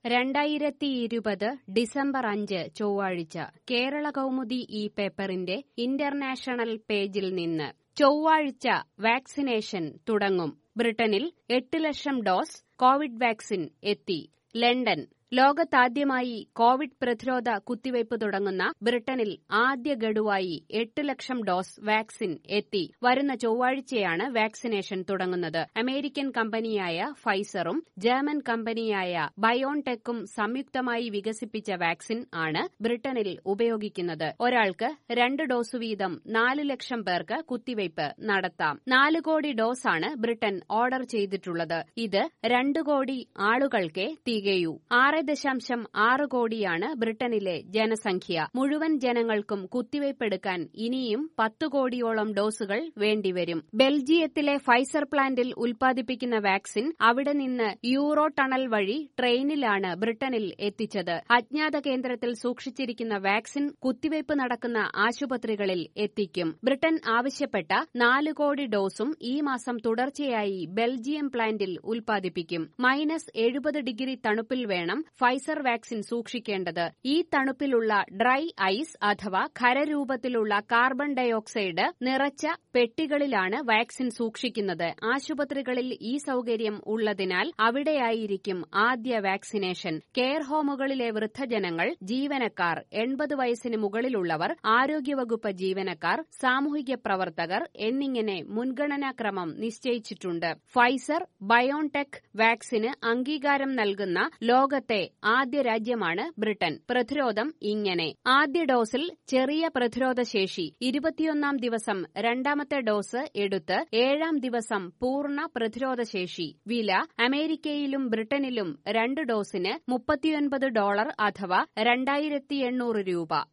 രണ്ടായിരത്തിയിരുപത് ഡിസംബർ അഞ്ച് ചൊവ്വാഴ്ച കേരള കൗമുദി ഈ പേപ്പറിന്റെ ഇന്റർനാഷണൽ പേജിൽ നിന്ന് ചൊവ്വാഴ്ച വാക്സിനേഷൻ തുടങ്ങും ബ്രിട്ടനിൽ എട്ട് ലക്ഷം ഡോസ് കോവിഡ് വാക്സിൻ എത്തി ലണ്ടൻ ലോകത്താദ്യമായി കോവിഡ് പ്രതിരോധ കുത്തിവയ്പ് തുടങ്ങുന്ന ബ്രിട്ടനിൽ ആദ്യ ഗഡുവായി എട്ട് ലക്ഷം ഡോസ് വാക്സിൻ എത്തി വരുന്ന ചൊവ്വാഴ്ചയാണ് വാക്സിനേഷൻ തുടങ്ങുന്നത് അമേരിക്കൻ കമ്പനിയായ ഫൈസറും ജർമ്മൻ കമ്പനിയായ ബയോൺടെക്കും സംയുക്തമായി വികസിപ്പിച്ച വാക്സിൻ ആണ് ബ്രിട്ടനിൽ ഉപയോഗിക്കുന്നത് ഒരാൾക്ക് രണ്ട് ഡോസ് വീതം നാല് ലക്ഷം പേർക്ക് കുത്തിവയ്പ് നടത്താം നാല് കോടി ഡോസാണ് ബ്രിട്ടൻ ഓർഡർ ചെയ്തിട്ടുള്ളത് ഇത് രണ്ട് കോടി ആളുകൾക്കേ തികയൂ ആറ് ദശാംശം ആറ് കോടിയാണ് ബ്രിട്ടനിലെ ജനസംഖ്യ മുഴുവൻ ജനങ്ങൾക്കും കുത്തിവയ്പ്പെടുക്കാൻ ഇനിയും പത്തു കോടിയോളം ഡോസുകൾ വേണ്ടിവരും ബെൽജിയത്തിലെ ഫൈസർ പ്ലാന്റിൽ ഉൽപ്പാദിപ്പിക്കുന്ന വാക്സിൻ അവിടെ നിന്ന് യൂറോ ടണൽ വഴി ട്രെയിനിലാണ് ബ്രിട്ടനിൽ എത്തിച്ചത് അജ്ഞാത കേന്ദ്രത്തിൽ സൂക്ഷിച്ചിരിക്കുന്ന വാക്സിൻ കുത്തിവയ്പ് നടക്കുന്ന ആശുപത്രികളിൽ എത്തിക്കും ബ്രിട്ടൻ ആവശ്യപ്പെട്ട നാല് കോടി ഡോസും ഈ മാസം തുടർച്ചയായി ബെൽജിയം പ്ലാന്റിൽ ഉൽപ്പാദിപ്പിക്കും മൈനസ് എഴുപത് ഡിഗ്രി തണുപ്പിൽ വേണം ഫൈസർ വാക്സിൻ സൂക്ഷിക്കേണ്ടത് ഈ തണുപ്പിലുള്ള ഡ്രൈ ഐസ് അഥവാ ഖരരൂപത്തിലുള്ള കാർബൺ ഡയോക്സൈഡ് നിറച്ച പെട്ടികളിലാണ് വാക്സിൻ സൂക്ഷിക്കുന്നത് ആശുപത്രികളിൽ ഈ സൌകര്യം ഉള്ളതിനാൽ അവിടെയായിരിക്കും ആദ്യ വാക്സിനേഷൻ കെയർ ഹോമുകളിലെ വൃദ്ധജനങ്ങൾ ജീവനക്കാർ എൺപത് വയസ്സിന് മുകളിലുള്ളവർ ആരോഗ്യവകുപ്പ് ജീവനക്കാർ സാമൂഹിക പ്രവർത്തകർ എന്നിങ്ങനെ മുൻഗണനാക്രമം നിശ്ചയിച്ചിട്ടുണ്ട് ഫൈസർ ബയോൺടെക് വാക്സിന് അംഗീകാരം നൽകുന്ന ലോകത്തെ ആദ്യ രാജ്യമാണ് ബ്രിട്ടൻ പ്രതിരോധം ഇങ്ങനെ ആദ്യ ഡോസിൽ ചെറിയ പ്രതിരോധ ശേഷി ഇരുപത്തിയൊന്നാം ദിവസം രണ്ടാമത്തെ ഡോസ് എടുത്ത് ഏഴാം ദിവസം പൂർണ്ണ പ്രതിരോധ ശേഷി വില അമേരിക്കയിലും ബ്രിട്ടനിലും രണ്ട് ഡോസിന് മുപ്പത്തിയൊൻപത് ഡോളർ അഥവാ രണ്ടായിരത്തി എണ്ണൂറ് രൂപ